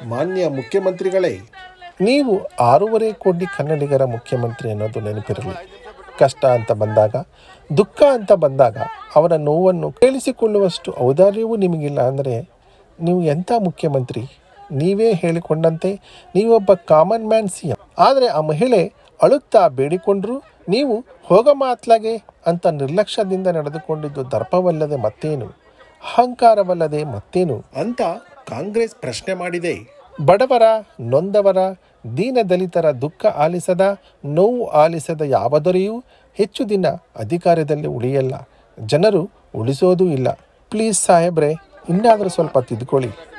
ಮಾನ್ಯ ಮುಖ್ಯಮಂತ್ರಿಗಳೇ ನೀವು ಆರೂವರೆ ಕೋಟಿ ಕನ್ನಡಿಗರ ಮುಖ್ಯಮಂತ್ರಿ ಅನ್ನೋದು ನೆನಪಿರಲಿ ಕಷ್ಟ ಅಂತ ಬಂದಾಗ ದುಃಖ ಅಂತ ಬಂದಾಗ ಅವರ ನೋವನ್ನು ಕೇಳಿಸಿಕೊಳ್ಳುವಷ್ಟು ಔದಾರ್ಯವೂ ನಿಮಗಿಲ್ಲ ಅಂದರೆ ನೀವು ಎಂಥ ಮುಖ್ಯಮಂತ್ರಿ ನೀವೇ ಹೇಳಿಕೊಂಡಂತೆ ನೀವೊಬ್ಬ ಕಾಮನ್ ಮ್ಯಾನ್ ಸಿ ಎಂ ಆದರೆ ಆ ಮಹಿಳೆ ಅಳುತ್ತಾ ಬೇಡಿಕೊಂಡ್ರು ನೀವು ಹೋಗಮ್ಮ ಅತ್ಲಾಗೆ ಅಂತ ನಿರ್ಲಕ್ಷ್ಯದಿಂದ ನಡೆದುಕೊಂಡಿದ್ದು ದರ್ಪವಲ್ಲದೆ ಮತ್ತೇನು ಅಹಂಕಾರವಲ್ಲದೆ ಮತ್ತೇನು ಅಂತ ಕಾಂಗ್ರೆಸ್ ಪ್ರಶ್ನೆ ಮಾಡಿದೆ ಬಡವರ ನೊಂದವರ ದೀನ ದಲಿತರ ದುಃಖ ಆಲಿಸದ ನೋವು ಆಲಿಸದ ಯಾವ ದೊರೆಯೂ ಹೆಚ್ಚು ದಿನ ಅಧಿಕಾರದಲ್ಲಿ ಉಳಿಯಲ್ಲ ಜನರು ಉಳಿಸೋದೂ ಇಲ್ಲ ಪ್ಲೀಸ್ ಸಾಹೇಬ್ರೆ ಇನ್ನಾದರೂ ಸ್ವಲ್ಪ ತಿದ್ಕೊಳ್ಳಿ